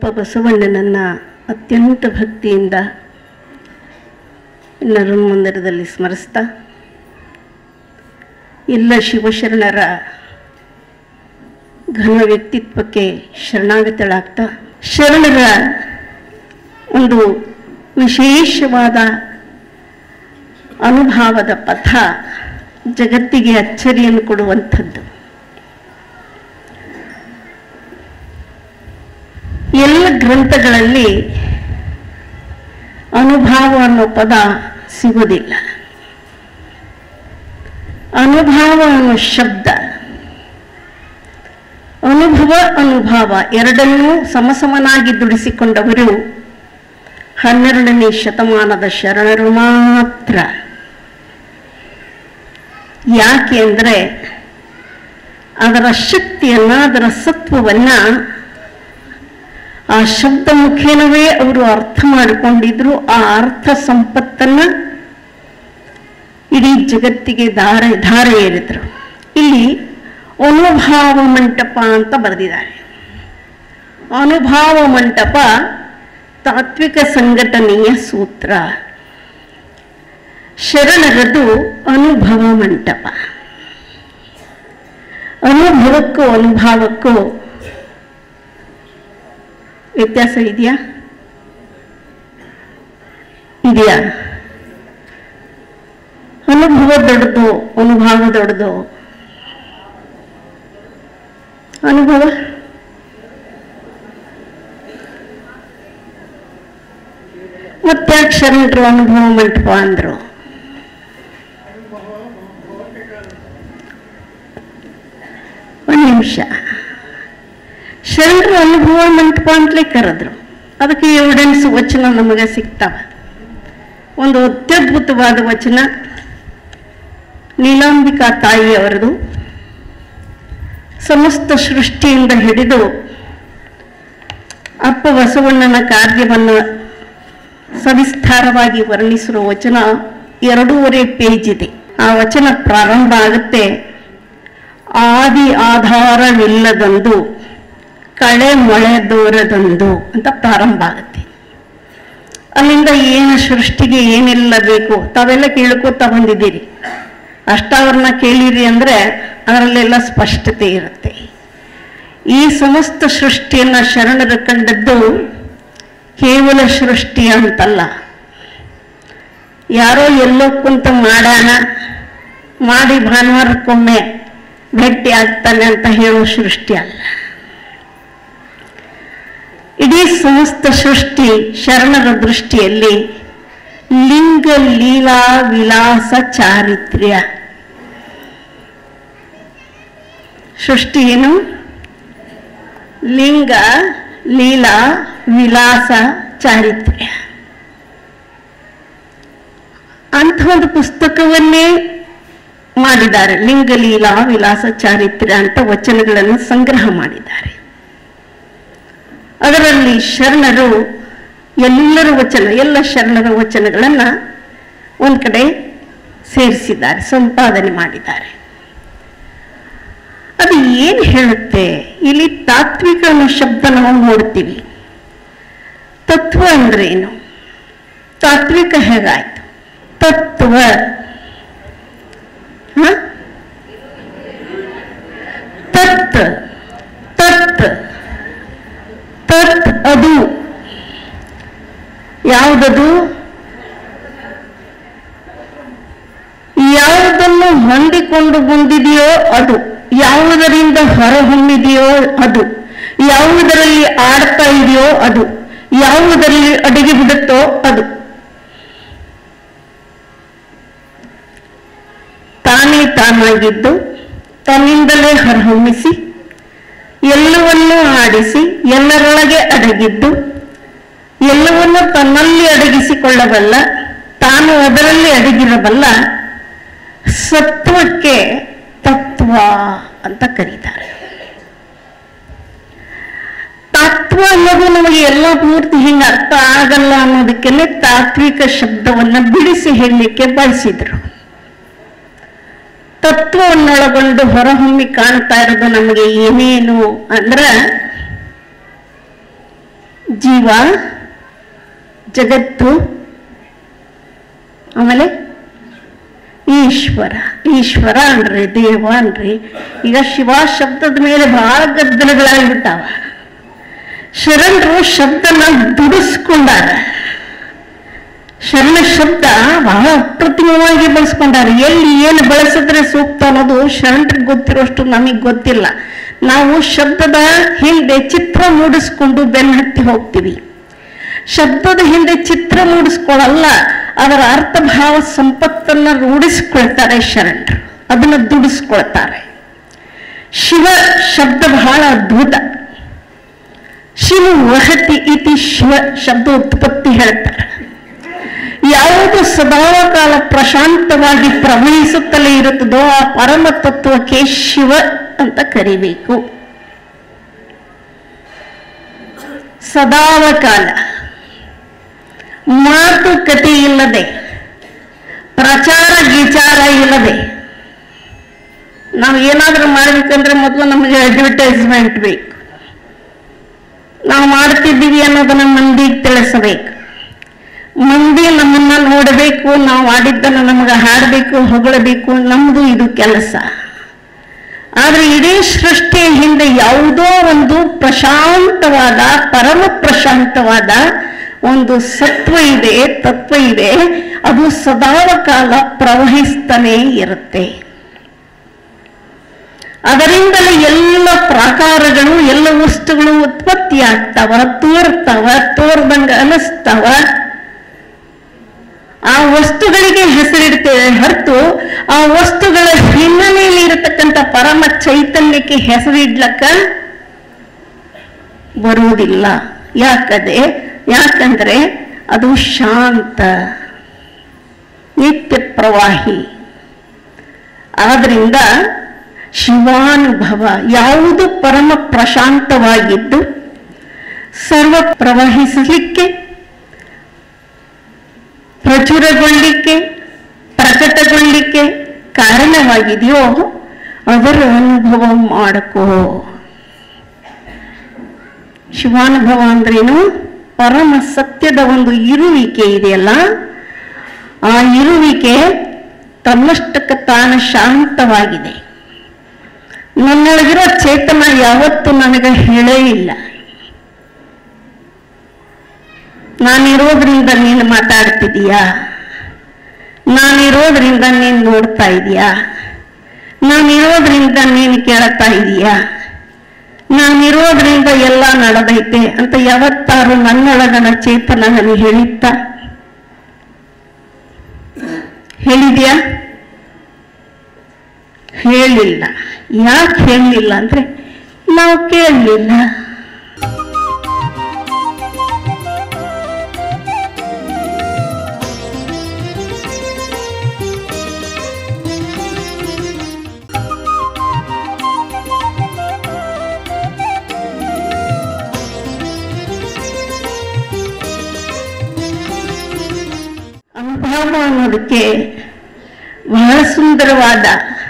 ಬಸವಣ್ಣನನ್ನು ಅತ್ಯಂತ ಭಕ್ತಿಯಿಂದ ಎಲ್ಲರೂ ಮಂದಿರದಲ್ಲಿ ಸ್ಮರಿಸ್ತಾ ಎಲ್ಲ ಶಿವಶರಣರ ಘನ ವ್ಯಕ್ತಿತ್ವಕ್ಕೆ ಶರಣಾಗತಳಾಗ್ತಾ ಶರಣರ ಒಂದು ವಿಶೇಷವಾದ ಅನುಭವದ ಪಥ ಜಗತ್ತಿಗೆ ಅಚ್ಚರಿಯನ್ನು ಕೊಡುವಂಥದ್ದು ಎಲ್ಲ ಗ್ರಂಥಗಳಲ್ಲಿ ಅನುಭವ ಅನ್ನೋ ಪದ ಸಿಗೋದಿಲ್ಲ ಅನುಭವ ಅನ್ನೋ ಶಬ್ದ ಅನುಭವ ಅನುಭವ ಎರಡನ್ನೂ ಸಮಸಮನಾಗಿ ದುಡಿಸಿಕೊಂಡವರು ಹನ್ನೆರಡನೇ ಶತಮಾನದ ಶರಣರು ಮಾತ್ರ ಯಾಕೆ ಅಂದರೆ ಅದರ ಶಕ್ತಿಯನ್ನ ಅದರ ಸತ್ವವನ್ನ ಆ ಶಬ್ದ ಮುಖೇನವೇ ಅವರು ಅರ್ಥ ಮಾಡಿಕೊಂಡಿದ್ರು ಆ ಅರ್ಥ ಸಂಪತ್ತನ್ನ ಇಡೀ ಜಗತ್ತಿಗೆ ಧಾರೆ ಧಾರೆ ಏರಿದ್ರು ಇಲ್ಲಿ ಅನುಭಾವ ಮಂಟಪ ಅಂತ ಬರೆದಿದ್ದಾರೆ ಅನುಭಾವ ಮಂಟಪ ತಾತ್ವಿಕ ಸಂಘಟನೆಯ ಸೂತ್ರ ಶರಣರದು ಅನುಭವ ಮಂಟಪ ಅನುಭವಕ್ಕೂ ಅನುಭವಕ್ಕೂ ವ್ಯತ್ಯಾಸ ಇದೆಯಾ ಇದೆಯಾ ಅನುಭವ ದೊಡ್ಡದು ಅನುಭವ ದೊಡ್ಡದು ಅನುಭವ ಮತ್ತೆ ಶರಣರು ಅನುಭವ ಮಂಟಪ ಅಂದ್ರು ಒಂದು ನಿಮಿಷ ಶರಣರು ಅನುಭವ ಮಂಟಪ ಅಂತಲೇ ಕರೆದ್ರು ಅದಕ್ಕೆ ಎವಿಡೆನ್ಸ್ ವಚನ ನಮಗೆ ಸಿಗ್ತಾವ ಒಂದು ಅತ್ಯದ್ಭುತವಾದ ವಚನ ನೀಲಾಂಬಿಕಾ ತಾಯಿಯವರದು ಸಮಸ್ತ ಸೃಷ್ಟಿಯಿಂದ ಹಿಡಿದು ಅಪ್ಪ ಬಸವಣ್ಣನ ಕಾರ್ಯವನ್ನು ಸವಿಸ್ತಾರವಾಗಿ ವರ್ಣಿಸಿರುವ ವಚನ ಎರಡೂವರೆ ಪೇಜ್ ಇದೆ ಆ ವಚನ ಪ್ರಾರಂಭ ಆಗುತ್ತೆ ಆದಿ ಆಧಾರವಿಲ್ಲದಂದು ಕಳೆ ಮೊಳೆ ದೂರದಂದು ಅಂತ ಪ್ರಾರಂಭ ಆಗುತ್ತೆ ಅಲ್ಲಿಂದ ಏನು ಸೃಷ್ಟಿಗೆ ಏನೆಲ್ಲ ಬೇಕು ತಾವೆಲ್ಲ ಕೇಳ್ಕೊತಾ ಬಂದಿದ್ದೀರಿ ಅಷ್ಟಾವರಣ ಕೇಳಿರಿ ಅಂದ್ರೆ ಅದರಲ್ಲೆಲ್ಲ ಸ್ಪಷ್ಟತೆ ಇರುತ್ತೆ ಈ ಸಮಸ್ತ ಸೃಷ್ಟಿಯನ್ನ ಶರಣರು ಕಂಡದ್ದು ಕೇವಲ ಸೃಷ್ಟಿ ಅಂತಲ್ಲ ಯಾರೋ ಎಲ್ಲೋ ಕುಂತ ಮಾಡೋಣ ಮಾಡಿ ಭಾನುವಾರಕ್ಕೊಮ್ಮೆ ಭೇಟಿ ಆಗ್ತಾನೆ ಅಂತ ಹೇಳೋ ಸೃಷ್ಟಿ ಅಲ್ಲ ಇಡೀ ಸಮಸ್ತ ಸೃಷ್ಟಿ ಶರಣರ ದೃಷ್ಟಿಯಲ್ಲಿ ಲಿಂಗ ಲೀಲಾ ವಿಲಾಸ ಚಾರಿತ್ರ್ಯ ಸೃಷ್ಟಿ ಏನು ಲಿಂಗ ಲೀಲಾ ವಿಲಾಸ ಚಾರಿತ್ರ್ಯ ಅಂಥ ಒಂದು ಪುಸ್ತಕವನ್ನೇ ಮಾಡಿದ್ದಾರೆ ಲಿಂಗ ಲೀಲಾ ವಿಲಾಸ ಚಾರಿತ್ರ್ಯ ಅಂತ ವಚನಗಳನ್ನು ಸಂಗ್ರಹ ಮಾಡಿದ್ದಾರೆ ಅದರಲ್ಲಿ ಶರಣರು ಎಲ್ಲರ ವಚನ ಎಲ್ಲ ಶರಣರ ವಚನಗಳನ್ನ ಒಂದ್ ಕಡೆ ಸೇರಿಸಿದ್ದಾರೆ ಸಂಪಾದನೆ ಮಾಡಿದ್ದಾರೆ ಅದು ಏನು ಹೇಳುತ್ತೆ ಇಲ್ಲಿ ತಾತ್ವಿಕ ಅನ್ನೋ ಶಬ್ದ ನಾವು ನೋಡ್ತೀವಿ ತತ್ವ ಅಂದ್ರೆ ಏನು ತಾತ್ವಿಕ ಹೇಗಾಯ್ತು ತತ್ವ ಹ? ತತ್ ತತ್ ತತ್ ಅದು ಯಾವುದದು ಯಾವುದನ್ನು ಹೊಂದಿಕೊಂಡು ಬಂದಿದೆಯೋ ಅದು ಯಾವುದರಿಂದ ಹೊರಹೊಮ್ಮಿದೆಯೋ ಅದು ಯಾವುದರಲ್ಲಿ ಆಡ್ತಾ ಇದೆಯೋ ಅದು ಯಾವುದರಲ್ಲಿ ಅಡಗಿ ಬಿಡುತ್ತೋ ಅದು ತಾನೇ ತಾನಾಗಿದ್ದು ತನ್ನಿಂದಲೇ ಹೊರಹೊಮ್ಮಿಸಿ ಎಲ್ಲವನ್ನೂ ಆಡಿಸಿ ಎಲ್ಲರೊಳಗೆ ಅಡಗಿದ್ದು ಎಲ್ಲವನ್ನೂ ತನ್ನಲ್ಲಿ ಅಡಗಿಸಿಕೊಳ್ಳಬಲ್ಲ ತಾನು ಅದರಲ್ಲಿ ಅಡಗಿರಬಲ್ಲ ಸತ್ವಕ್ಕೆ ತತ್ವ ಅಂತ ಕರೀತಾರೆ ತತ್ವ ಅನ್ನೋದು ನಮಗೆ ಎಲ್ಲ ಪೂರ್ತಿ ಹಿಂಗೆ ಅರ್ಥ ಆಗಲ್ಲ ಅನ್ನೋದಕ್ಕೆ ತಾತ್ವಿಕ ಶಬ್ದವನ್ನ ಬಿಡಿಸಿ ಹೇಳಲಿಕ್ಕೆ ಬಳಸಿದ್ರು ತತ್ವವನ್ನೊಳಗೊಂಡು ಹೊರಹೊಮ್ಮಿ ಕಾಣ್ತಾ ಇರೋದು ನಮಗೆ ಏನೇನು ಅಂದ್ರ ಜೀವ ಜಗತ್ತು ಆಮೇಲೆ ಈಶ್ವರ ಈಶ್ವರ ಅನ್ರಿ ದೇವ ಅನ್ರಿ ಈಗ ಶಿವ ಶಬ್ದದ ಮೇಲೆ ಬಹಳ ಗದ್ದಲಗಳಾಗ್ಬಿಟ್ಟಾವ ಶರಣರು ಶಬ್ದನ ದುಡಿಸ್ಕೊಂಡಾರ ಶರಣ ಶಬ್ದ ಬಹಳ ಅಪ್ರತಿಮವಾಗಿ ಬಳಸ್ಕೊಂಡಾರ ಎಲ್ಲಿ ಏನು ಬಳಸಿದ್ರೆ ಸೂಕ್ತ ಅನ್ನೋದು ಶರಣರಿಗೆ ಗೊತ್ತಿರೋಷ್ಟು ನಮಗೆ ಗೊತ್ತಿಲ್ಲ ನಾವು ಶಬ್ದದ ಹಿಂದೆ ಚಿತ್ರ ಮೂಡಿಸ್ಕೊಂಡು ಬೆನ್ನ ಹತ್ತಿ ಹೋಗ್ತೀವಿ ಶಬ್ದದ ಹಿಂದೆ ಚಿತ್ರ ಮೂಡಿಸ್ಕೊಳ್ಳಲ್ಲ ಅದರ ಅರ್ಥಭಾವ ಸಂಪತ್ತನ್ನ ರೂಢಿಸ್ಕೊಳ್ತಾರೆ ಶರಣರು ಅದನ್ನ ದುಡಿಸ್ಕೊಳ್ತಾರೆ ಶಿವ ಶಬ್ದ ಬಹಳ ಅದ್ಭುತ ಶಿವ ವಹತಿ ಇತಿ ಶಿವ ಶಬ್ದ ಉತ್ಪತ್ತಿ ಹೇಳ್ತಾರೆ ಯಾವುದು ಸದಾಕಾಲ ಪ್ರಶಾಂತವಾಗಿ ಪ್ರವಹಿಸುತ್ತಲೇ ಇರುತ್ತದೋ ಆ ಪರಮ ತತ್ವಕ್ಕೆ ಶಿವ ಅಂತ ಕರಿಬೇಕು ಸದಾವಕಾಲ ಮಾತುಕತೆ ಇಲ್ಲದೆ ಪ್ರಚಾರ ವಿಚಾರ ಇಲ್ಲದೆ ನಾವು ಏನಾದರೂ ಮಾಡ್ಬೇಕಂದ್ರೆ ಮೊದಲು ನಮಗೆ ಅಡ್ವರ್ಟೈಸ್ಮೆಂಟ್ ಬೇಕು ನಾವು ಮಾಡ್ತಿದ್ದೀವಿ ಅನ್ನೋದನ್ನ ಮಂದಿಗೆ ತಿಳಿಸಬೇಕು ಮಂದಿ ನಮ್ಮನ್ನ ನೋಡಬೇಕು ನಾವು ಆಡಿದ್ದನ್ನು ನಮಗೆ ಹಾಡಬೇಕು ಹೊಗಳಬೇಕು ನಮ್ದು ಇದು ಕೆಲಸ ಆದ್ರೆ ಇಡೀ ಸೃಷ್ಟಿಯ ಹಿಂದೆ ಯಾವುದೋ ಒಂದು ಪ್ರಶಾಂತವಾದ ಪರಮ ಪ್ರಶಾಂತವಾದ ಒಂದು ಸತ್ವ ಇದೆ ತತ್ವ ಇದೆ ಅದು ಸದಾವ ಕಾಲ ಪ್ರವಹಿಸ್ತಾನೇ ಇರುತ್ತೆ ಅದರಿಂದಲೇ ಎಲ್ಲ ಪ್ರಾಕಾರಗಳು ಎಲ್ಲ ವಸ್ತುಗಳು ಉತ್ಪತ್ತಿ ಆಗ್ತಾವ ತೋರ್ತಾವ ತೋರ್ದಂಗ ಅನಿಸ್ತಾವ ಆ ವಸ್ತುಗಳಿಗೆ ಹೆಸರಿಡ್ತೇವೆ ಹೊರತು ಆ ವಸ್ತುಗಳ ಹಿನ್ನೆಲೆಯಲ್ಲಿ ಇರತಕ್ಕಂಥ ಪರಮ ಚೈತನ್ಯಕ್ಕೆ ಹೆಸರಿಡ್ಲಕ್ಕ ಬರುವುದಿಲ್ಲ ಯಾಕದೆ ಯಾಕಂದ್ರೆ ಅದು ಶಾಂತ ನಿತ್ಯ ಪ್ರವಾಹಿ ಆದ್ರಿಂದ ಶಿವಾನುಭವ ಯಾವುದು ಪರಮ ಪ್ರಶಾಂತವಾಗಿದ್ದು ಸರ್ವ ಪ್ರವಹಿಸಲಿಕ್ಕೆ ಪ್ರಚುರಗೊಳ್ಳಿಕ್ಕೆ ಪ್ರಕಟಗೊಳ್ಳಿಕ್ಕೆ ಕಾರಣವಾಗಿದೆಯೋ ಅದರ ಅನುಭವ ಮಾಡಕೋ ಶಿವಾನುಭವ ಅಂದ್ರೇನು ಪರಮ ಸತ್ಯದ ಒಂದು ಇರುವಿಕೆ ಇದೆಯಲ್ಲ ಆ ಇರುವಿಕೆ ತನ್ನಷ್ಟಕ್ಕೆ ತಾನು ಶಾಂತವಾಗಿದೆ ನನ್ನೊಳಗಿರೋ ಚೇತನ ಯಾವತ್ತೂ ನನಗೆ ಹೇಳೇ ಇಲ್ಲ ನಾನಿರೋದ್ರಿಂದ ನೀನು ಮಾತಾಡ್ತಿದೀಯಾ ನಾನಿರೋದ್ರಿಂದ ನೀನು ನೋಡ್ತಾ ಇದೀಯಾ ನಾನಿರೋದ್ರಿಂದ ನೀನು ಕೇಳ್ತಾ ಇದೀಯಾ ನಾನಿರೋದ್ರಿಂದ ಎಲ್ಲ ನಡೆದೈತೆ ಅಂತ ಯಾವತ್ತಾರು ನನ್ನೊಳಗನ ಚೇತನ ನನಗೆ ಹೇಳಿತ್ತ ಹೇಳಿದ್ಯಾ ಹೇಳಿಲ್ಲ ಯಾಕೆ ಹೇಳಲಿಲ್ಲ ಅಂದ್ರೆ ನಾವು ಕೇಳಲಿಲ್ಲ ಅನುಭವ ಅನ್ನೋದಕ್ಕೆ ಬಹಳ ಸುಂದರವಾದ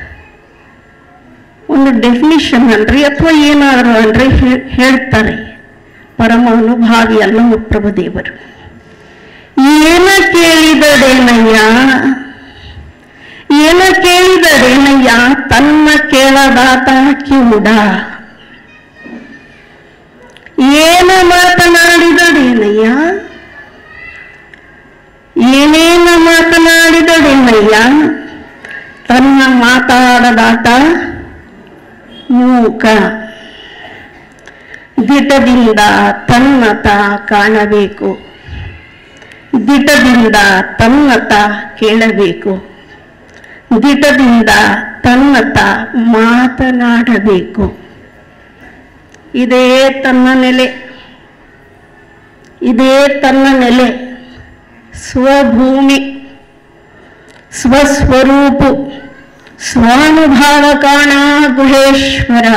ಒಂದು ಡೆಫಿನಿಷನ್ ಅನ್ರಿ ಅಥವಾ ಏನಾದರೂ ಅಂದ್ರೆ ಹೇ- ಹೇಳ್ತಾರೆ ಪರಮ ಅನುಭಾವಿ ಅಲ್ಲವ ಪ್ರಭುದೇವರು ಏನ ಕೇಳಿದಡೇನಯ್ಯ ಏನ ಕೇಳಿದಡೇನಯ್ಯ ತನ್ನ ಕೇಳದಾತ ಕಿವುಡ ಏನ ಮಾತನಾಡಿದಡೇನಯ್ಯ ಏನೇನ ಮಾತನಾಡಿದಡೇನಯ್ಯ ತನ್ನ ಮಾತಾಡದಾತ ಮೂಕ ದಿಟದಿಂದ ತನ್ನತ ಕಾಣಬೇಕು ದಿಟದಿಂದ ತನ್ನತ ಕೇಳಬೇಕು ದಿಟದಿಂದ ತನ್ನತ ಮಾತನಾಡಬೇಕು ಇದೇ ತನ್ನ ನೆಲೆ ಇದೇ ತನ್ನ ನೆಲೆ ಸ್ವಭೂಮಿ ಸ್ವಸ್ವರೂಪ ಸ್ವಾನುಭಾವ ಕಾಣ ಗುಹೇಶ್ವರ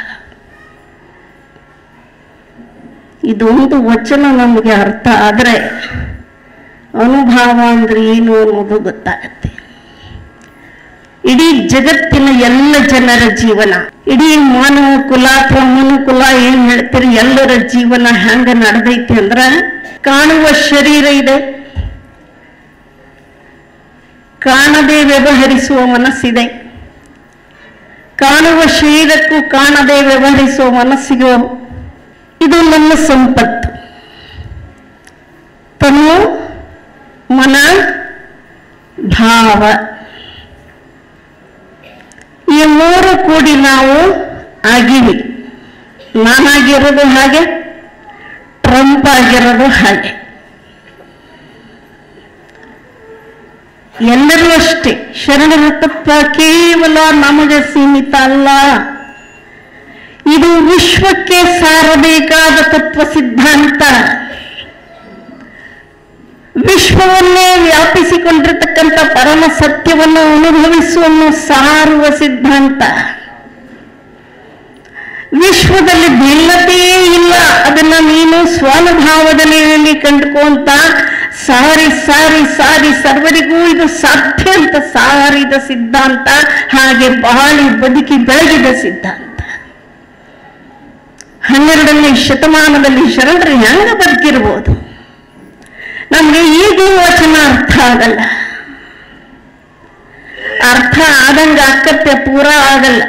ಇದೊಂದು ವಚನ ನಮಗೆ ಅರ್ಥ ಆದರೆ ಅನುಭವ ಅಂದ್ರೆ ಏನು ಅನ್ನೋದು ಗೊತ್ತಾಗತ್ತೆ ಇಡೀ ಜಗತ್ತಿನ ಎಲ್ಲ ಜನರ ಜೀವನ ಇಡೀ ಮಾನವ ಕುಲ ಅಥವಾ ಮನುಕುಲ ಏನ್ ಹೇಳ್ತೀರಿ ಎಲ್ಲರ ಜೀವನ ಹೆಂಗ ನಡೆದೈತಿ ಅಂದ್ರ ಕಾಣುವ ಶರೀರ ಇದೆ ಕಾಣದೆ ವ್ಯವಹರಿಸುವ ಮನಸ್ಸಿದೆ ಕಾಣುವ ಶರೀರಕ್ಕೂ ಕಾಣದೆ ವ್ಯವಹರಿಸುವ ಮನಸ್ಸಿಗೂ ಇದು ನಮ್ಮ ಸಂಪತ್ತು ತನು ಮನ ಭಾವ ಈ ಮೂರು ಕೂಡಿ ನಾವು ಆಗಿವಿ ನಾನಾಗಿರೋದು ಹಾಗೆ ಟ್ರಂಪ್ ಆಗಿರೋದು ಹಾಗೆ ಎಲ್ಲರೂ ಅಷ್ಟೇ ಶರಣರ ತತ್ವ ಕೇವಲ ನಮಗೆ ಸೀಮಿತ ಅಲ್ಲ ಇದು ವಿಶ್ವಕ್ಕೆ ಸಾರಬೇಕಾದ ತತ್ವ ಸಿದ್ಧಾಂತ ವಿಶ್ವವನ್ನೇ ವ್ಯಾಪಿಸಿಕೊಂಡಿರತಕ್ಕಂಥ ಪರಮ ಸತ್ಯವನ್ನು ಅನುಭವಿಸುವನ್ನು ಸಾರುವ ಸಿದ್ಧಾಂತ ವಿಶ್ವದಲ್ಲಿ ಭಿನ್ನತೆಯೇ ಇಲ್ಲ ಅದನ್ನ ನೀನು ಸ್ವಾನುಭಾವದ ನೆಲೆಯಲ್ಲಿ ಕಂಡುಕೊಂತ ಸಾರಿ ಸಾರಿ ಸಾರಿ ಸರ್ವರಿಗೂ ಇದು ಸಾಧ್ಯ ಅಂತ ಸಾರಿದ ಸಿದ್ಧಾಂತ ಹಾಗೆ ಬಾಳಿ ಬದುಕಿ ಬೆಳಗಿದ ಸಿದ್ಧಾಂತ ಹನ್ನೆರಡನೇ ಶತಮಾನದಲ್ಲಿ ಶರಣರು ಹೆಂಗ ಬದುಕಿರ್ಬೋದು ನಮ್ಗೆ ಈಗಲೂ ವಚನ ಅರ್ಥ ಆಗಲ್ಲ ಅರ್ಥ ಆದಂಗ ಅಕ್ಕತ್ತೆ ಪೂರ ಆಗಲ್ಲ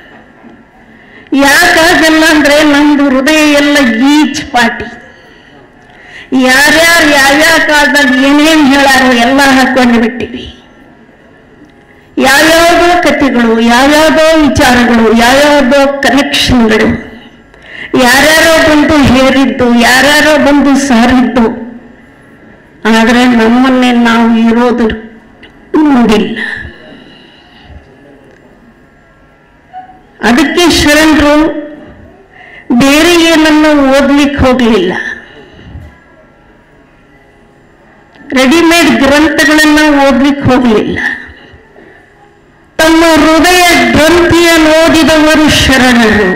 ಯಾಕಾಗಲ್ಲ ಅಂದ್ರೆ ನಮ್ದು ಹೃದಯ ಎಲ್ಲ ಗೀಚ್ ಪಾಟಿ ಯಾರ್ಯಾರು ಯಾವ್ಯಾವ ಕಾಲದಾಗ ಏನೇನ್ ಹೇಳಾರೋ ಎಲ್ಲ ಹಾಕೊಂಡು ಬಿಟ್ಟಿವಿ ಯಾವ್ಯಾವುದೋ ಕಥೆಗಳು ಯಾವ್ಯಾವುದೋ ವಿಚಾರಗಳು ಯಾವ್ಯಾವುದೋ ಕನೆಕ್ಷನ್ಗಳು ಯಾರ್ಯಾರೋ ಬಂದು ಹೇರಿದ್ದು ಯಾರ್ಯಾರೋ ಬಂದು ಸಾರಿದ್ದು ಆದರೆ ನಮ್ಮನ್ನೇ ನಾವು ಇರೋದು ನೋಡಿಲ್ಲ ಅದಕ್ಕೆ ಶರಣರು ಬೇರೆ ಏನನ್ನು ಓದ್ಲಿಕ್ಕೆ ಹೋಗಲಿಲ್ಲ ರೆಡಿಮೇಡ್ ಗ್ರಂಥಗಳನ್ನ ಓದ್ಲಿಕ್ಕೆ ಹೋಗಲಿಲ್ಲ ತಮ್ಮ ಹೃದಯ ಗ್ರಂಥಿಯ ಓದಿದವರು ಶರಣರು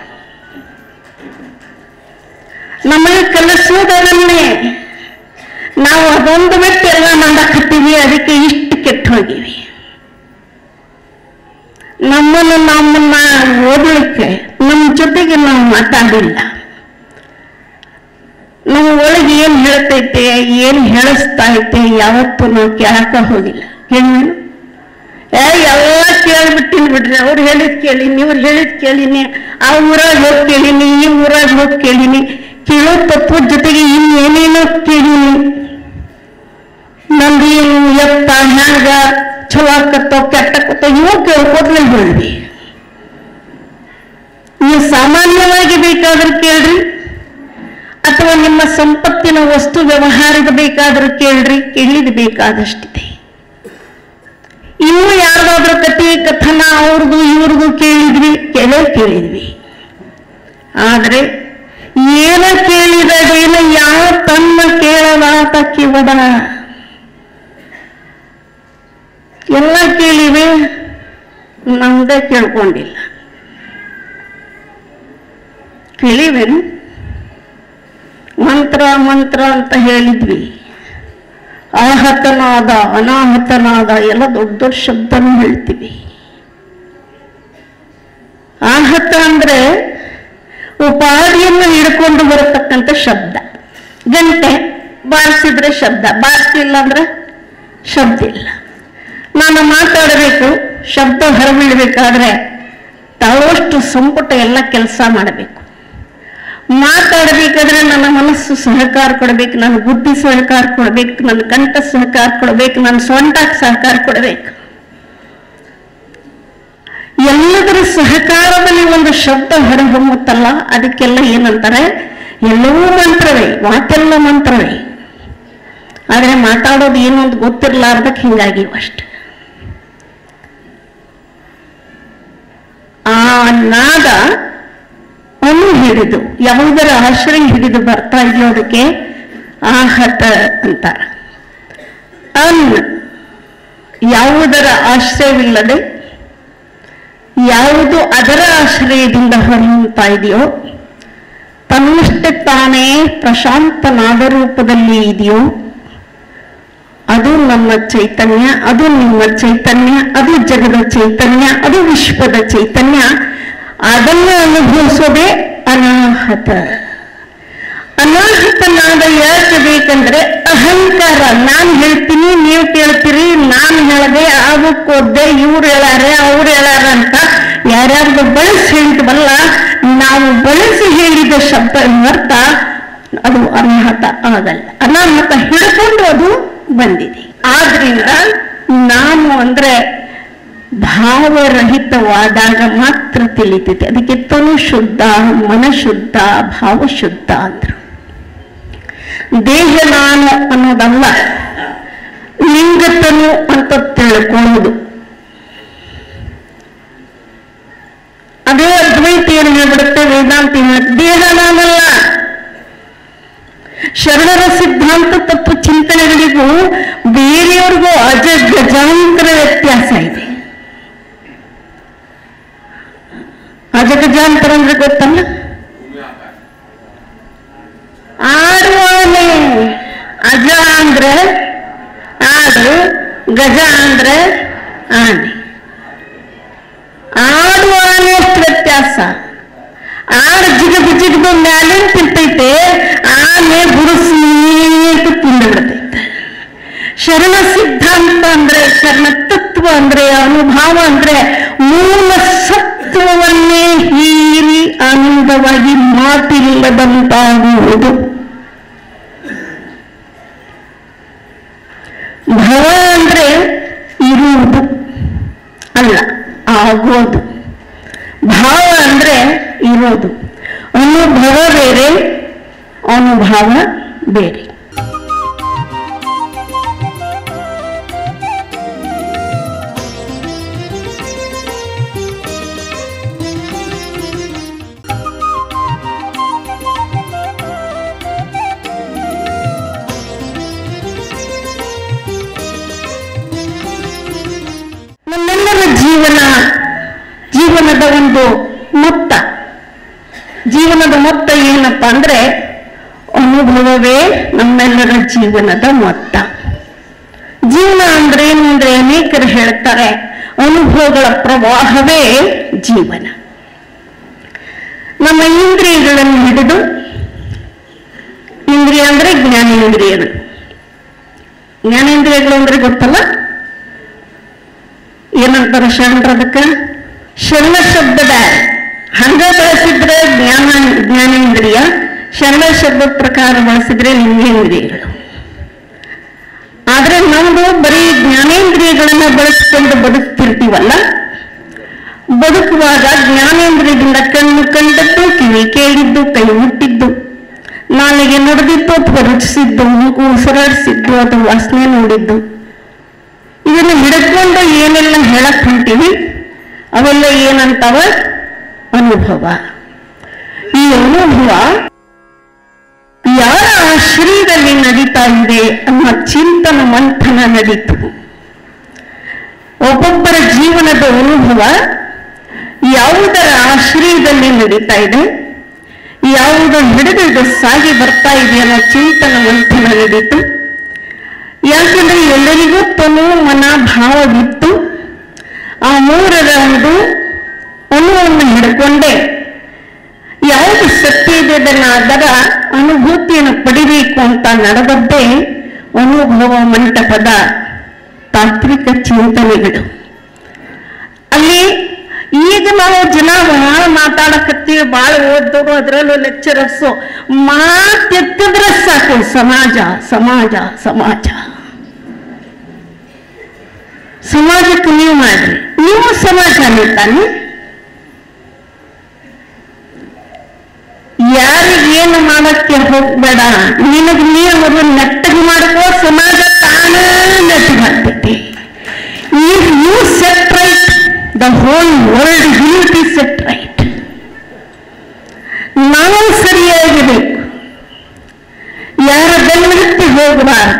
ನಮಗೆ ಕಲಿಸುವುದನ್ನೇ ನಾವು ಅದೊಂದು ಬಿಟ್ಟು ಎಲ್ಲ ಮಾಡಕತ್ತೀವಿ ಅದಕ್ಕೆ ಇಷ್ಟು ಕೆಟ್ಟು ಹೋಗಿವಿ ನಮ್ಮನ್ನು ನಮ್ಮನ್ನ ಓದಲಿಕ್ಕೆ ನಮ್ಮ ಜೊತೆಗೆ ನಾವು ಮಾತಾಡಿಲ್ಲ ನಮ್ಮ ಒಳಗೆ ಏನ್ ಹೇಳ್ತೈತೆ ಏನ್ ಹೇಳಿಸ್ತಾ ಐತೆ ಯಾವತ್ತೂ ನಾವು ಕೇಳಕ ಹೋಗಿಲ್ಲ ಏನು ಏ ಎಲ್ಲ ಕೇಳ್ಬಿಟ್ಟಿನಿ ಬಿಡ್ರಿ ಅವ್ರು ಹೇಳಿದ್ ಕೇಳಿನಿ ಇವ್ರು ಹೇಳಿದ್ ಕೇಳಿನಿ ಆ ಊರಾಗ ಹೋಗಿ ಕೇಳಿನಿ ಈ ಊರಾಗ ಹೋಗಿ ಕೇಳಿನಿ ಕೇಳೋ ತತ್ವದ ಜೊತೆಗೆ ಇನ್ನೇನೇನೋ ಕೇಳಿನಿ ನಂದು ಏನು ಎತ್ತ ಹ್ಯಾಂಗ ಚಲೋ ಆಕತ್ತೋ ಕೆಟ್ಟಕ್ಕತ್ತೋ ಇವು ಕೇಳ್ಕೋದ್ಲೆ ಹೇಳ್ರಿ ನೀವು ಸಾಮಾನ್ಯವಾಗಿ ಬೇಕಾದ್ರೆ ಕೇಳ್ರಿ ಅಥವಾ ನಿಮ್ಮ ಸಂಪತ್ತಿನ ವಸ್ತು ವ್ಯವಹಾರದ ಬೇಕಾದ್ರೆ ಕೇಳ್ರಿ ಕೇಳಿದ ಬೇಕಾದಷ್ಟಿದೆ ಇನ್ನು ಯಾರ್ದಾದ್ರೂ ಕಥೆ ಕಥನ ಅವ್ರದ್ದು ಇವ್ರದ್ದು ಕೇಳಿದ್ವಿ ಕೇಳೇ ಕೇಳಿದ್ವಿ ಆದ್ರೆ ಏನ ಕೇಳಿದಡೇನ ಯಾವ ತನ್ನ ಕೇಳಲಾತ ಕಿವಡ ಎಲ್ಲ ಕೇಳಿವೆ ನಮ್ದೇ ಕೇಳ್ಕೊಂಡಿಲ್ಲ ಕೇಳಿವೇನು ಮಂತ್ರ ಮಂತ್ರ ಅಂತ ಹೇಳಿದ್ವಿ ಆಹತನಾದ ಅನಾಹತನಾದ ಎಲ್ಲ ದೊಡ್ಡ ದೊಡ್ಡ ಶಬ್ದನೂ ಹೇಳ್ತೀವಿ ಆಹತ ಅಂದ್ರೆ ಉಪಾಧಿಯನ್ನು ಹಿಡ್ಕೊಂಡು ಬರತಕ್ಕಂಥ ಶಬ್ದ ಗಂಟೆ ಬಾರಿಸಿದ್ರೆ ಶಬ್ದ ಬಾರಿಸಲಿಲ್ಲ ಅಂದ್ರೆ ಶಬ್ದ ಇಲ್ಲ ನಾನು ಮಾತಾಡಬೇಕು ಶಬ್ದ ಹೊರಬೀಳ್ಬೇಕಾದ್ರೆ ತಾವಷ್ಟು ಸಂಪುಟ ಎಲ್ಲ ಕೆಲಸ ಮಾಡಬೇಕು ಮಾತಾಡಬೇಕಾದ್ರೆ ನನ್ನ ಮನಸ್ಸು ಸಹಕಾರ ಕೊಡಬೇಕು ನನ್ನ ಬುದ್ಧಿ ಸಹಕಾರ ಕೊಡಬೇಕು ನನ್ನ ಕಂಠ ಸಹಕಾರ ಕೊಡಬೇಕು ನನ್ನ ಸೊಂಟಕ್ಕೆ ಸಹಕಾರ ಕೊಡಬೇಕು ಎಲ್ಲದರ ಸಹಕಾರದಲ್ಲಿ ಒಂದು ಶಬ್ದ ಹೊರಹೊಮ್ಮುತ್ತಲ್ಲ ಅದಕ್ಕೆಲ್ಲ ಏನಂತಾರೆ ಎಲ್ಲವೂ ಮಂತ್ರವೇ ಮಾತೆಲ್ಲ ಮಂತ್ರವೇ ಆದ್ರೆ ಮಾತಾಡೋದು ಏನು ಅಂತ ಗೊತ್ತಿರ್ಲಾರ್ದಕ್ಕೆ ಹಿಂಗಾಗಿವು ಅಷ್ಟೆ ಆ ನಾದ ಅನ್ನು ಹಿಡಿದು ಯಾವುದರ ಆಶ್ರಯ ಹಿಡಿದು ಬರ್ತಾ ಇದೆಯೋ ಅದಕ್ಕೆ ಆಹತ ಅಂತಾರ ಅನ್ ಯಾವುದರ ಆಶ್ರಯವಿಲ್ಲದೆ ಯಾವುದು ಅದರ ಆಶ್ರಯದಿಂದ ಹೊರಹೊಮ್ತಾ ಇದೆಯೋ ತನ್ನಷ್ಟೇ ತಾನೇ ಪ್ರಶಾಂತ ನಾದ ರೂಪದಲ್ಲಿ ಇದೆಯೋ ಅದು ನಮ್ಮ ಚೈತನ್ಯ ಅದು ನಿಮ್ಮ ಚೈತನ್ಯ ಅದು ಜಗದ ಚೈತನ್ಯ ಅದು ವಿಶ್ವದ ಚೈತನ್ಯ ಅದನ್ನು ಅನುಭವಿಸೋದೇ ಅನಾಹತ ಅನಾಹತನಾದ ಯಾಕೆ ಬೇಕಂದ್ರೆ ಅಹಂಕಾರ ನಾನು ಹೇಳ್ತೀನಿ ನೀವು ಕೇಳ್ತೀರಿ ನಾನು ಹೇಳದೆ ಆಗುಕ್ಕೋದ್ದೆ ಇವ್ರು ಹೇಳಾರೆ ಅವ್ರು ಹೇಳಾರ ಅಂತ ಯಾರ್ಯಾರ್ದು ಬಳಸಿ ಹೇಳಿದ್ವಲ್ಲ ನಾವು ಬಳಸಿ ಹೇಳಿದ ಶಬ್ದ ಅರ್ಥ ಅದು ಅನಾಹತ ಆಗಲ್ಲ ಅನಾಹತ ಹಿಡ್ಕೊಂಡು ಅದು ಬಂದಿದೆ ಆದ್ರಿಂದ ನಾನು ಅಂದ್ರೆ ಭಾವರಹಿತವಾದಾಗ ಮಾತ್ರ ತಿಳಿತೈತೆ ಅದಕ್ಕೆ ತನು ಶುದ್ಧ ಮನ ಶುದ್ಧ ಭಾವ ಶುದ್ಧ ಅಂದ್ರು ದೇಹ ನಾನು ಅನ್ನೋದಲ್ಲ ಲಿಂಗತನು ಅಂತ ತಿಳ್ಕೊಳ್ಳೋದು ಅದೇ ಅದ್ವೈತ ಏನು ಹೇಳ್ಬಿಡುತ್ತೆ ವೇದಾಂತ ಏನ್ ಹೇಳುತ್ತೆ? ದೇಹ ನಾನಲ್ಲ ಶರಣರ ಸಿದ್ಧಾಂತ ತತ್ವ ಚಿಂತನೆಗಳಿಗೂ ಬೇರೆಯವ್ರಿಗೂ ಅಜ ಗಜಾಂತರ ವ್ಯತ್ಯಾಸ ಇದೆ ಅಜ ಗಜಾಂತರ ಅಂದ್ರೆ ಗೊತ್ತಲ್ಲ ಆಡುವಾನೆ ಅಜ ಅಂದ್ರೆ ಆಡು ಗಜ ಅಂದ್ರೆ ಆನೆ ಆಡುವ ಆನೆ ಎಷ್ಟು ವ್ಯತ್ಯಾಸ ಆಡು ಜಿಗದು ಜಿಗದು ಮ್ಯಾಲಿನ ತಿಂತೈತೆ ಆನೆ ಬುರುಸಿ ತಿಂದು ಬಿಡ್ತೈತೆ ಶರಣ ಸಿದ್ಧಾಂತ ಅಂದ್ರೆ ಶರಣ ತತ್ವ ಅಂದ್ರೆ ಅನುಭವ ಅಂದ್ರೆ ಮೂಲ ಸತ್ವವನ್ನೇ ಹೀರಿ ಆನಂದವಾಗಿ ಮಾತಿಲ್ಲದಂತಾಗುವುದು ಭವ ಅಂದ್ರೆ ಇರುವುದು ಅಲ್ಲ ಆಗೋದು ಭಾವ ಅಂದ್ರೆ ಇರೋದು ಅನುಭವ ಬೇರೆ ಅನುಭವ ಬೇರೆ ನಮ್ಮೆಲ್ಲರ ಜೀವನ ಜೀವನದ ಒಂದು ಮೊತ್ತ ಜೀವನದ ಮೊತ್ತ ಏನಪ್ಪ ಅಂದ್ರೆ ಅನುಭವವೇ ನಮ್ಮೆಲ್ಲರ ಜೀವನದ ಮೊತ್ತ ಜೀವನ ಅಂದ್ರೆ ಏನು ಅಂದ್ರೆ ಅನೇಕರು ಹೇಳ್ತಾರೆ ಅನುಭವಗಳ ಪ್ರವಾಹವೇ ಜೀವನ ನಮ್ಮ ಇಂದ್ರಿಯಗಳನ್ನು ಹಿಡಿದು ಇಂದ್ರಿಯ ಅಂದ್ರೆ ಜ್ಞಾನೇಂದ್ರಿಯಗಳು ಜ್ಞಾನೇಂದ್ರಿಯಗಳು ಅಂದ್ರೆ ಗೊತ್ತಲ್ಲ ಏನಂತಾರ ಶರಣರ ಅದಕ್ಕ ಶರಣ ಶಬ್ದದ ಹಂಗ ಬಳಸಿದ್ರೆ ಜ್ಞಾನ ಜ್ಞಾನೇಂದ್ರಿಯ ಶರಣ ಶಬ್ದದ ಪ್ರಕಾರ ಬಳಸಿದ್ರೆ ಲಿಂಗೇಂದ್ರಿಯಗಳು ಆದ್ರೆ ನಮ್ದು ಬರೀ ಜ್ಞಾನೇಂದ್ರಿಯಗಳನ್ನ ಬಳಸಿಕೊಂಡು ಬದುಕ್ತಿರ್ತೀವಲ್ಲ ಬದುಕುವಾಗ ಜ್ಞಾನೇಂದ್ರಿಯದಿಂದ ಕಣ್ಣು ಕಂಡದ್ದು ಕಿವಿ ಕೇಳಿದ್ದು ಕೈ ಮುಟ್ಟಿದ್ದು ನಾಲಿಗೆ ನಡೆದಿದ್ದು ಅಥವಾ ರುಚಿಸಿದ್ದು ಮೂಗು ಉಸಿರಾಡಿಸಿದ್ದು ಅಥವಾ ವಾಸನೆ ನೋಡಿದ್ದು ಇದನ್ನ ಹಿಡ್ಕೊಂಡು ಏನೆಲ್ಲ ಹೇಳಕ್ ಹೊಂಟಿವಿ ಅವೆಲ್ಲ ಏನಂತಾವ ಅನುಭವ ಈ ಅನುಭವ ಯಾರ ಆಶ್ರಯದಲ್ಲಿ ನಡೀತಾ ಇದೆ ಅನ್ನೋ ಚಿಂತನ ಮಂಥನ ನಡೀತು ಒಬ್ಬೊಬ್ಬರ ಜೀವನದ ಅನುಭವ ಯಾವುದರ ಆಶ್ರಯದಲ್ಲಿ ನಡೀತಾ ಇದೆ ಯಾವುದು ಹಿಡಿದು ಇದು ಸಾಗಿ ಬರ್ತಾ ಇದೆ ಅನ್ನೋ ಚಿಂತನ ಮಂಥನ ನಡೀತು ಯಾಕೆಂದ್ರೆ ಎಲ್ಲರಿಗೂ ತನು ಮನ ಭಾವವಿತ್ತು ಆ ಮೂರರ ಒಂದು ಅಣುವನ್ನು ಹಿಡ್ಕೊಂಡೆ ಯಾವುದು ಸತ್ಯ ಇದೆ ಅದರ ಅನುಭೂತಿಯನ್ನು ಪಡಿಬೇಕು ಅಂತ ನಡೆದದ್ದೇ ಅನುಭವ ಮಂಟಪದ ತಾತ್ವಿಕ ಚಿಂತನೆಗಳು ಅಲ್ಲಿ ಈಗ ನಾವು ಜನ ಬಹಳ ಮಾತಾಡಕತ್ತೀವಿ ಬಹಳ ಓದ್ದವರು ಅದರಲ್ಲೂ ಲೆಕ್ಚರರ್ಸು ಮಾತೆತ್ತಿದ್ರೆ ಸಾಕು ಸಮಾಜ ಸಮಾಜ ಸಮಾಜ ಸಮಾಜಕ್ಕೆ ನೀವು ಮಾಡ್ರಿ ನೀವು ಸಮಾಜ ತಾನೆ ಯಾರಿಗೇನು ಮಾಡಕ್ಕೆ ಹೋಗ್ಬೇಡ ನಿನಗ್ ನೀವು ನೆಟ್ಟಗೆ ಮಾಡ್ಕೋ ಸಮಾಜ ತಾನೇ ನೆಟ್ಟಗೆ ಆಗ್ತೈತಿ if you set right the whole world will be set right ನಾವು ಸರಿಯಾಗಿಬೇಕು ಯಾರ ಬೆನ್ನತ್ತಿ ಹೋಗಬಾರದು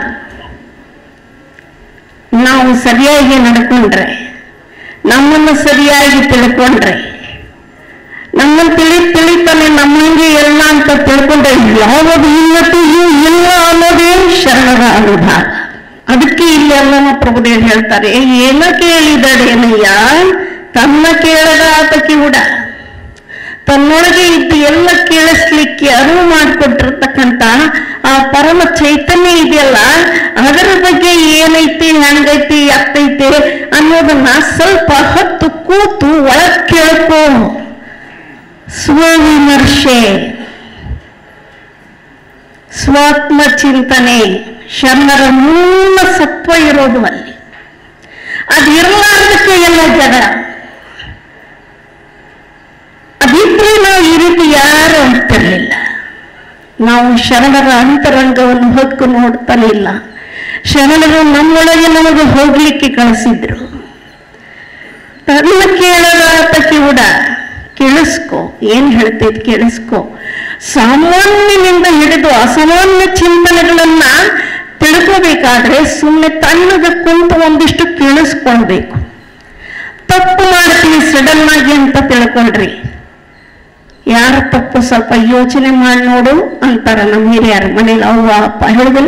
ನಾವು ಸರಿಯಾಗಿ ನಡ್ಕೊಂಡ್ರೆ ನಮ್ಮನ್ನು ಸರಿಯಾಗಿ ತಿಳ್ಕೊಂಡ್ರೆ ನಮ್ಮನ್ನು ತಿಳಿ ತಿಳಿತಾನೆ ನಮ್ಮಂಗೆ ಎಲ್ಲ ಅಂತ ತಿಳ್ಕೊಂಡ್ರೆ ಯಾವ ಉನ್ನತಿಯೂ ಇಲ್ಲ ಅನ್ನೋದೇ ಶರಣರ ಅನುಭವ ಅದಕ್ಕೆ ಇಲ್ಲಿ ಅಲ್ಲಮ ಪ್ರಭುದೇವ್ ಹೇಳ್ತಾರೆ ಏನ ಕೇಳಿದಡೇನಯ್ಯ ತನ್ನ ಕೇಳದ ಆತಕ್ಕೆ ಉಡ ತನ್ನೊಳಗೆ ಇದ್ದು ಎಲ್ಲ ಕೇಳಿಸ್ಲಿಕ್ಕೆ ಅರಿವು ಮಾಡಿಕೊಟ್ಟಿರ್ತಕ್ಕಂಥ ಆ ಪರಮ ಚೈತನ್ಯ ಇದೆಯಲ್ಲ ಅದರ ಬಗ್ಗೆ ಏನೈತಿ ಹೆಂಗೈತಿ ಎತ್ತೈತೆ ಅನ್ನೋದನ್ನ ಸ್ವಲ್ಪ ಹೊತ್ತು ಕೂತು ಒಳಗ್ ಕೇಳ್ಕೋ ಸ್ವವಿಮರ್ಶೆ ಸ್ವಾತ್ಮ ಚಿಂತನೆ ಶರಣರ ಮೂಲ ಸತ್ವ ಇರೋದು ಅಲ್ಲಿ ಅದಿರಲಾರ್ದಕ್ಕೆ ಎಲ್ಲ ಜಡ ಅದಿದ್ರೆ ನಾವು ಈ ರೀತಿ ಯಾರು ಅಂತಿರ್ಲಿಲ್ಲ ನಾವು ಶರಣರ ಅಂತರಂಗವನ್ನು ಹೊಕ್ಕು ನೋಡ್ತಾನೆ ಇಲ್ಲ ಶರಣರು ನಮ್ಮೊಳಗೆ ನಮಗೆ ಹೋಗ್ಲಿಕ್ಕೆ ಕಳಿಸಿದ್ರು ತನ್ನ ಕೇಳದ ಆತಕ್ಕೆ ಉಡ ಕೇಳಿಸ್ಕೊ ಏನ್ ಹೇಳ್ತೈತಿ ಕೇಳಿಸ್ಕೊ ಸಾಮಾನ್ಯನಿಂದ ಹಿಡಿದು ಅಸಾಮಾನ್ಯ ಚಿಂತನೆಗಳನ್ನ ತಿಳ್ಕೋಬೇಕಾದ್ರೆ ಸುಮ್ಮನೆ ತಣ್ಣಗೆ ಕುಂತು ಒಂದಿಷ್ಟು ಕೇಳಿಸ್ಕೊಳ್ಬೇಕು ತಪ್ಪು ಮಾಡ್ತೀವಿ ಸಡನ್ ಆಗಿ ಅಂತ ತಿಳ್ಕೊಳ್ರಿ ಯಾರ ತಪ್ಪು ಸ್ವಲ್ಪ ಯೋಚನೆ ಮಾಡಿ ನೋಡು ಅಂತಾರ ನಮ್ಮ ಹಿರಿಯರು ಮನೇಲಿ ಅವ್ವ ಅಪ್ಪ ಹೇಳಿದಿಲ್ಲ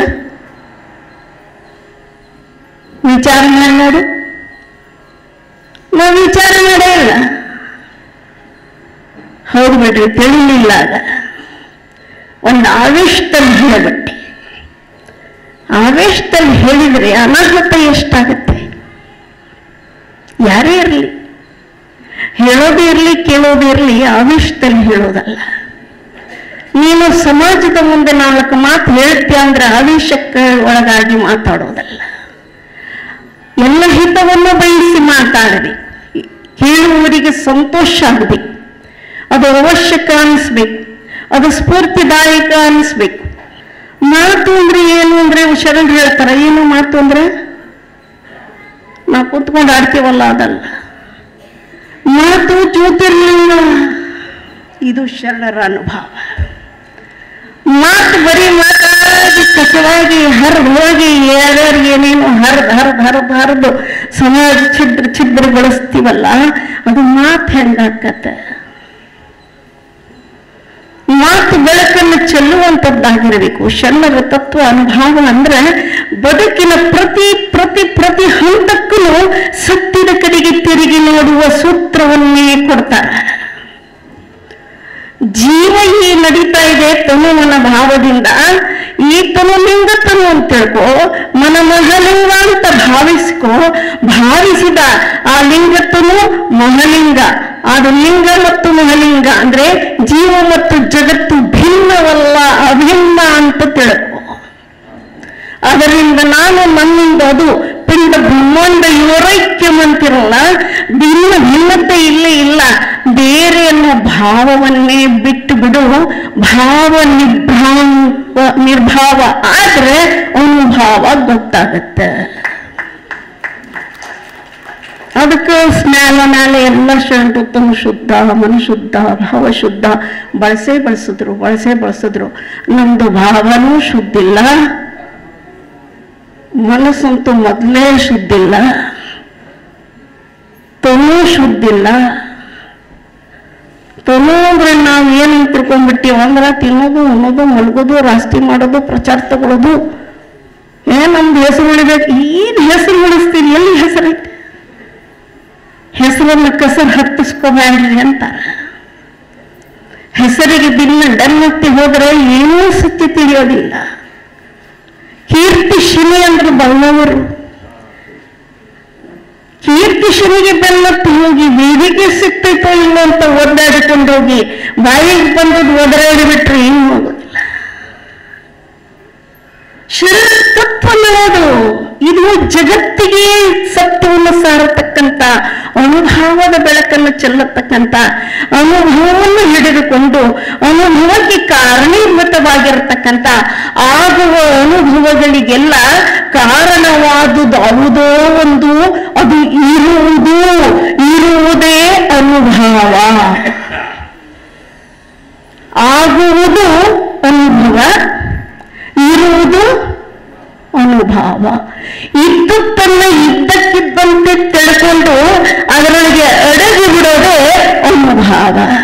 ವಿಚಾರ ಮಾಡಿ ನೋಡು ನಾವು ವಿಚಾರ ಮಾಡೇ ಇಲ್ಲ ಹೌದು ಬಿಡ್ರಿ ತಿಳಿಲಿಲ್ಲ ಆಗ ಒಂದು ಆವೇಶದಲ್ಲಿ ಹೇಳಬಿಟ್ಟೆ ಆವೇಶದಲ್ಲಿ ಹೇಳಿದ್ರೆ ಅನಾಹುತ ಎಷ್ಟಾಗುತ್ತೆ ಯಾರೇ ಇರಲಿ ಹೇಳೋದು ಇರಲಿ ಕೇಳೋದು ಇರಲಿ ಆವೇಶದಲ್ಲಿ ಹೇಳೋದಲ್ಲ ನೀನು ಸಮಾಜದ ಮುಂದೆ ನಾಲ್ಕು ಮಾತು ಹೇಳ್ತೀಯ ಅಂದ್ರೆ ಆವೇಶಕ್ಕೆ ಒಳಗಾಗಿ ಮಾತಾಡೋದಲ್ಲ ಎಲ್ಲ ಹಿತವನ್ನು ಬಯಸಿ ಮಾತಾಡಬೇಕು ಹೇಳುವವರಿಗೆ ಸಂತೋಷ ಆಗಬೇಕು ಅದು ಅವಶ್ಯಕ ಅನಿಸ್ಬೇಕು ಅದು ಸ್ಫೂರ್ತಿದಾಯಕ ಅನಿಸ್ಬೇಕು ಮಾತು ಅಂದ್ರೆ ಏನು ಅಂದ್ರೆ ಶರಣರು ಹೇಳ್ತಾರ ಏನು ಮಾತು ಅಂದ್ರೆ ನಾವು ಕುತ್ಕೊಂಡು ಆಡ್ತೀವಲ್ಲ ಅದಲ್ಲ ಮಾತು ಜ್ಯೋತಿರ್ಲಿಂಗ ಇದು ಶರಣರ ಅನುಭವ ಮಾತು ಬರೀ ಮಾತಾಡಿ ಕಸವಾಗಿ ಹರಿದು ಹೋಗಿ ಯಾರ್ಯಾರು ಏನೇನು ಹರಿದು ಹರಿದು ಹರಿದು ಹರಿದು ಸಮಾಜ ಛಿದ್ರ ಛಿದ್ರಗೊಳಿಸ್ತೀವಲ್ಲ ಅದು ಮಾತು ಹೆಂಗಾಕತ್ತೆ ಮಾತು ಬೆಳಕನ್ನು ಚೆಲ್ಲುವಂಥದ್ದಾಗಿರಬೇಕು ಶರಣರ ತತ್ವ ಅನುಭವ ಅಂದ್ರೆ ಬದುಕಿನ ಪ್ರತಿ ಪ್ರತಿ ಪ್ರತಿ ಹಂತಕ್ಕೂ ಸತ್ಯದ ಕಡೆಗೆ ತಿರುಗಿ ನೋಡುವ ಸೂತ್ರವನ್ನೇ ಕೊಡ್ತಾರೆ ಜೀವ ಈ ನಡೀತಾ ಇದೆ ತನುವನ ಭಾವದಿಂದ ಈ ತನುಲಿಂಗ ತನು ಅಂತ ತಿಳ್ಕೊ ಮನ ಮಹಲಿಂಗ ಅಂತ ಭಾವಿಸ್ಕೊ ಭಾವಿಸಿದ ಆ ಲಿಂಗತನು ಮಹಲಿಂಗ ಅದು ಲಿಂಗ ಮತ್ತು ಮಹಲಿಂಗ ಅಂದ್ರೆ ಜೀವ ಮತ್ತು ಜಗತ್ತು ಭಿನ್ನವಲ್ಲ ಅಭಿನ್ನ ಅಂತ ತಿಳ್ಕೊ ಅದರಿಂದ ನಾನು ನನ್ನಿಂದ ಅದು ಪಿಂಡ ಬ್ರಹ್ಮಾಂಡ ಇವರೈಕ್ಯಮಂತಿರಲ್ಲ ಭಿನ್ನ ಭಿನ್ನತೆ ಇಲ್ಲೇ ಇಲ್ಲ ಬೇರೆ ಅನ್ನೋ ಭಾವವನ್ನೇ ಬಿಟ್ಟು ಬಿಡು ಭಾವ ನಿರ್ಭಾವ ನಿರ್ಭಾವ ಆದ್ರೆ ಅನುಭಾವ ಗೊತ್ತಾಗತ್ತೆ ಅದಕ್ಕೆ ಸ್ನಾನ ಮೇಲೆ ಎಲ್ಲ ಶರಣರು ತಮ್ಮ ಶುದ್ಧ ಮನಶುದ್ಧ ಭಾವ ಶುದ್ಧ ಬಳಸೇ ಬಳಸಿದ್ರು ಬಳಸೇ ಬಳಸಿದ್ರು ನಮ್ದು ಭಾವನೂ ಶುದ್ಧಿಲ್ಲ ಮನಸ್ಸಂತೂ ಮೊದಲೇ ಶುದ್ಧಿಲ್ಲ ತನೂ ಶುದ್ಧಿಲ್ಲ ತನು ಅಂದ್ರೆ ನಾವು ಏನು ತಿಳ್ಕೊಂಡ್ಬಿಟ್ಟಿವ ಅಂದ್ರೆ ತಿನ್ನೋದು ಉಣ್ಣೋದು ಮಲಗೋದು ರಾಸ್ತಿ ಮಾಡೋದು ಪ್ರಚಾರ ತಗೊಳ್ಳೋದು ಏನ್ ನಮ್ದು ಹೆಸರು ಉಳಿಬೇಕು ಏನ್ ಹೆಸರು ಉಳಿಸ್ತೀರಿ ಎಲ್ಲಿ ಹೆಸರೈತೆ ಹೆಸರನ್ನ ಕಸರ್ ಹತ್ತಿಸ್ಕೋಬೇಡ್ರಿ ಅಂತಾರ ಹೆಸರಿಗೆ ಬಿನ್ನ ಡನ್ನತ್ತಿ ಹೋದ್ರೆ ಏನೂ ಸತ್ಯ ತಿಳಿಯೋದಿಲ್ಲ ಕೀರ್ತಿ ಶಿಲೆ ಅಂದ್ರೆ ಬಲ್ಲವರು ಕೀರ್ತಿ ಶಿಲೆಗೆ ಬೆನ್ನತ್ತಿ ಹೋಗಿ ವೇದಿಕೆ ಸಿಕ್ತೈತೋ ಇಲ್ಲೋ ಅಂತ ಒದ್ದಾಡಿಕೊಂಡು ಹೋಗಿ ಬಾಯಿಗೆ ಬಂದದ್ದು ಒದರಾಡಿ ಬಿಟ್ರೆ ಏನು ಆಗೋದಿಲ್ಲ ಶರೀರ ತತ್ವ ಅನ್ನೋದು ಇದು ಜಗತ್ತಿಗೆ ಸತ್ವವನ್ನು ಸಾರತಕ್ಕಂತ ಅನುಭವದ ಬೆಳಕನ್ನು ಚೆಲ್ಲತಕ್ಕಂತ ಅನುಭವವನ್ನು ಹಿಡಿದುಕೊಂಡು ಅನುಭವಕ್ಕೆ ಕಾರಣೀಭೂತವಾಗಿರತಕ್ಕಂತ ಆಗುವ ಅನುಭವಗಳಿಗೆಲ್ಲ ಕಾರಣವಾದುದು ಯಾವುದೋ ಒಂದು ಅದು ಇರುವುದು ಇರುವುದೇ ಅನುಭವ ಆಗುವುದು ಅನುಭವ ಇರುವುದು ಅನುಭವ ಇದ್ದದ್ದನ್ನ ಇದ್ದಕ್ಕಿದ್ದಂತೆ ತಿಳ್ಕೊಂಡು ಅದರೊಳಗೆ ಅಡಗಿ ಬಿಡೋದೇ ಅನುಭವ